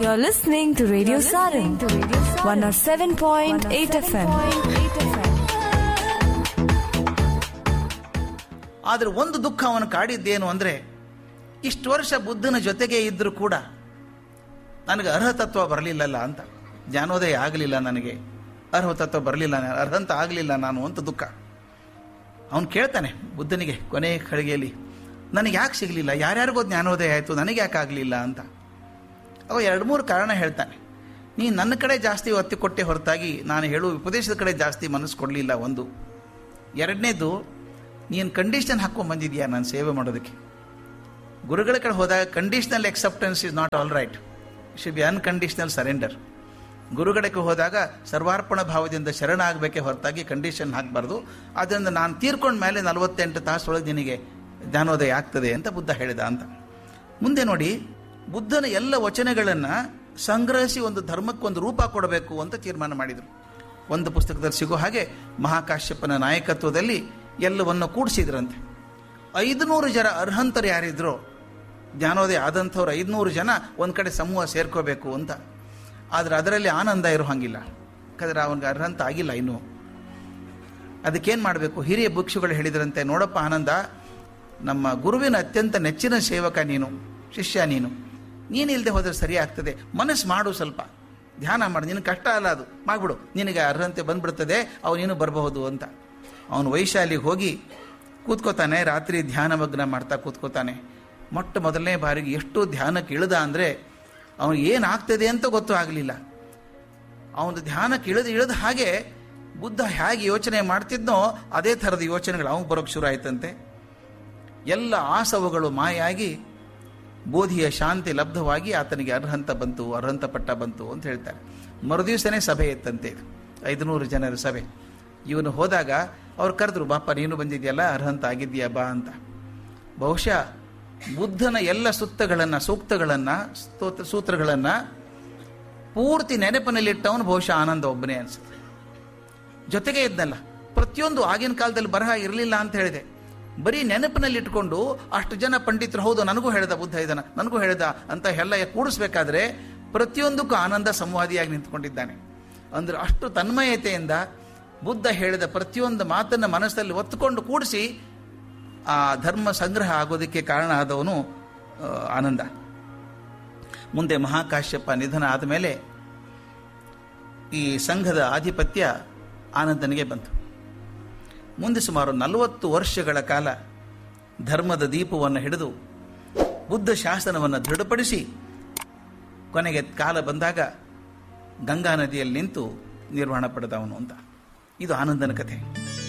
You're listening to Radio Sarin, 107.8 FM. ಆದರೆ ಒಂದು ದುಃಖ ಅವನು ಕಾಡಿದ್ದೇನು ಅಂದರೆ ಇಷ್ಟು ವರ್ಷ ಬುದ್ಧನ ಜೊತೆಗೆ ಇದ್ದರೂ ಕೂಡ ನನಗೆ ಅರ್ಹತತ್ವ ಬರಲಿಲ್ಲಲ್ಲ ಅಂತ ಜ್ಞಾನೋದಯ ಆಗಲಿಲ್ಲ ನನಗೆ ಅರ್ಹತತ್ವ ಬರಲಿಲ್ಲ ಅರ್ಹಂತ ಆಗಲಿಲ್ಲ ನಾನು ಅಂತ ದುಃಖ ಅವನು ಕೇಳ್ತಾನೆ ಬುದ್ಧನಿಗೆ ಕೊನೆ ಖಳಿಗೆಯಲ್ಲಿ ನನಗೆ ಯಾಕೆ ಸಿಗಲಿಲ್ಲ ಯಾರ್ಯಾರಿಗೋ ಜ್ಞಾನೋದಯ ಆಯಿತು ನನಗೆ ಯಾಕೆ ಆಗಲಿಲ್ಲ ಅಂತ ಅವ ಎರಡು ಮೂರು ಕಾರಣ ಹೇಳ್ತಾನೆ ನೀ ನನ್ನ ಕಡೆ ಜಾಸ್ತಿ ಒತ್ತಿ ಕೊಟ್ಟೆ ಹೊರತಾಗಿ ನಾನು ಹೇಳುವ ಉಪದೇಶದ ಕಡೆ ಜಾಸ್ತಿ ಮನಸ್ಸು ಕೊಡಲಿಲ್ಲ ಒಂದು ಎರಡನೇದು ನೀನು ಕಂಡೀಷನ್ ಹಾಕ್ಕೊಂಡು ಬಂದಿದ್ಯಾ ನಾನು ಸೇವೆ ಮಾಡೋದಕ್ಕೆ ಗುರುಗಳ ಕಡೆ ಹೋದಾಗ conditional acceptance is not all right should be unconditional surrender ಗುರುಗಳಿಗೆ ಹೋದಾಗ ಸರ್ವಾರ್ಪಣ ಭಾವದಿಂದ ಶರಣ ಆಗಬೇಕೇ ಹೊರತಾಗಿ ಕಂಡೀಷನ್ ಹಾಕಬಾರ್ದು ಆದ್ದರಿಂದ ನಾನು ತೀರ್ಕೊಂಡ ಮೇಲೆ ನಲವತ್ತೆಂಟು ತಾಸೊಳಗೆ ನಿನಗೆ ಜ್ಞಾನೋದಯ ಆಗ್ತದೆ ಅಂತ ಬುದ್ಧ ಹೇಳಿದ ಅಂತ ಮುಂದೆ ನೋಡಿ ಬುದ್ಧನ ಎಲ್ಲ ವಚನಗಳನ್ನು ಸಂಗ್ರಹಿಸಿ ಒಂದು ಧರ್ಮಕ್ಕೊಂದು ರೂಪ ಕೊಡಬೇಕು ಅಂತ ತೀರ್ಮಾನ ಮಾಡಿದರು ಒಂದು ಪುಸ್ತಕದಲ್ಲಿ ಸಿಗೋ ಹಾಗೆ ಮಹಾಕಾಶ್ಯಪನ ನಾಯಕತ್ವದಲ್ಲಿ ಎಲ್ಲವನ್ನು ಕೂಡಿಸಿದ್ರಂತೆ ಐದುನೂರು ಜನ ಅರ್ಹಂತರು ಯಾರಿದ್ರು ಜ್ಞಾನೋದಯ ಆದಂಥವ್ರು ಐದುನೂರು ಜನ ಒಂದು ಕಡೆ ಸಮೂಹ ಸೇರ್ಕೋಬೇಕು ಅಂತ ಆದರೆ ಅದರಲ್ಲಿ ಆನಂದ ಇರೋ ಹಾಗಿಲ್ಲ ಯಾಕಂದರೆ ಅವನಿಗೆ ಅರ್ಹಂತ ಆಗಿಲ್ಲ ಇನ್ನೂ ಅದಕ್ಕೇನು ಮಾಡಬೇಕು ಹಿರಿಯ ಭಿಕ್ಷುಗಳು ಹೇಳಿದ್ರಂತೆ ನೋಡಪ್ಪ ಆನಂದ ನಮ್ಮ ಗುರುವಿನ ಅತ್ಯಂತ ನೆಚ್ಚಿನ ಸೇವಕ ನೀನು ಶಿಷ್ಯ ನೀನು ನೀನು ಇಲ್ಲದೆ ಹೋದರೆ ಸರಿ ಆಗ್ತದೆ ಮನಸ್ಸು ಮಾಡು ಸ್ವಲ್ಪ ಧ್ಯಾನ ಮಾಡು ನಿನಗೆ ಕಷ್ಟ ಅಲ್ಲ ಅದು ಮಾಡ್ಬಿಡು ನಿನಗೆ ಅರ್ಹಂತೆ ಬಂದ್ಬಿಡ್ತದೆ ಅವು ನೀನು ಬರಬಹುದು ಅಂತ ಅವನು ವೈಶಾಲಿಗೆ ಹೋಗಿ ಕೂತ್ಕೋತಾನೆ ರಾತ್ರಿ ಧ್ಯಾನಮಗ್ನ ಮಾಡ್ತಾ ಕೂತ್ಕೋತಾನೆ ಮೊಟ್ಟ ಮೊದಲನೇ ಬಾರಿಗೆ ಎಷ್ಟು ಧ್ಯಾನಕ್ಕೆ ಇಳಿದ ಅಂದರೆ ಅವನು ಏನಾಗ್ತದೆ ಅಂತ ಗೊತ್ತೂ ಆಗಲಿಲ್ಲ ಅವನು ಧ್ಯಾನಕ್ಕೆ ಇಳಿದು ಇಳಿದ ಹಾಗೆ ಬುದ್ಧ ಹೇಗೆ ಯೋಚನೆ ಮಾಡ್ತಿದ್ನೋ ಅದೇ ಥರದ ಯೋಚನೆಗಳು ಅವನು ಬರೋಕ್ಕೆ ಶುರು ಆಯ್ತಂತೆ ಎಲ್ಲ ಆಸವುಗಳು ಮಾಯಾಗಿ ಬೋಧಿಯ ಶಾಂತಿ ಲಬ್ಧವಾಗಿ ಆತನಿಗೆ ಅರ್ಹಂತ ಬಂತು ಅರ್ಹಂತ ಪಟ್ಟ ಬಂತು ಅಂತ ಹೇಳ್ತಾರೆ ಮರುದಿವಸನೇ ಸಭೆ ಇತ್ತಂತೆ ಇದು ಐದುನೂರು ಜನರ ಸಭೆ ಇವನು ಹೋದಾಗ ಅವ್ರು ಕರೆದ್ರು ಬಾಪ ನೀನು ಬಂದಿದ್ಯಲ್ಲ ಅರ್ಹಂತ ಆಗಿದ್ಯಾ ಬಾ ಅಂತ ಬಹುಶಃ ಬುದ್ಧನ ಎಲ್ಲ ಸುತ್ತಗಳನ್ನು ಸೂಕ್ತಗಳನ್ನು ಸ್ತೋತ್ರ ಸೂತ್ರಗಳನ್ನು ಪೂರ್ತಿ ನೆನಪಿನಲ್ಲಿಟ್ಟವನು ಬಹುಶಃ ಆನಂದ ಒಬ್ಬನೇ ಅನ್ಸುತ್ತೆ ಜೊತೆಗೆ ಇದ್ನಲ್ಲ ಪ್ರತಿಯೊಂದು ಆಗಿನ ಕಾಲದಲ್ಲಿ ಬರಹ ಇರಲಿಲ್ಲ ಅಂತ ಹೇಳಿದೆ ಬರೀ ನೆನಪಿನಲ್ಲಿ ಇಟ್ಕೊಂಡು ಅಷ್ಟು ಜನ ಪಂಡಿತರು ಹೌದು ನನಗೂ ಹೇಳ್ದ ಬುದ್ಧ ಇದನ್ನ ನನಗೂ ಹೇಳ್ದ ಅಂತ ಎಲ್ಲ ಕೂಡಿಸ್ಬೇಕಾದ್ರೆ ಪ್ರತಿಯೊಂದಕ್ಕೂ ಆನಂದ ಸಂವಾದಿಯಾಗಿ ನಿಂತ್ಕೊಂಡಿದ್ದಾನೆ ಅಂದ್ರೆ ಅಷ್ಟು ತನ್ಮಯತೆಯಿಂದ ಬುದ್ಧ ಹೇಳಿದ ಪ್ರತಿಯೊಂದು ಮಾತನ್ನು ಮನಸ್ಸಲ್ಲಿ ಒತ್ತುಕೊಂಡು ಕೂಡಿಸಿ ಆ ಧರ್ಮ ಸಂಗ್ರಹ ಆಗೋದಕ್ಕೆ ಕಾರಣ ಆದವನು ಆ, ಆನಂದ ಮುಂದೆ ಮಹಾಕಾಶ್ಯಪ ನಿಧನ ಆದಮೇಲೆ ಈ ಸಂಘದ ಆಧಿಪತ್ಯ ಆನಂದನಿಗೆ ಬಂತು ಮುಂದೆ ಸುಮಾರು ನಲವತ್ತು ವರ್ಷಗಳ ಕಾಲ ಧರ್ಮದ ದೀಪವನ್ನು ಹಿಡಿದು ಬುದ್ಧ ಶಾಸನವನ್ನು ದೃಢಪಡಿಸಿ ಕೊನೆಗೆ ಕಾಲ ಬಂದಾಗ ಗಂಗಾ ನದಿಯಲ್ಲಿ ನಿಂತು ನಿರ್ವಹಣ ಪಡೆದವನು ಅಂತ ಇದು ಆನಂದನ ಕಥೆ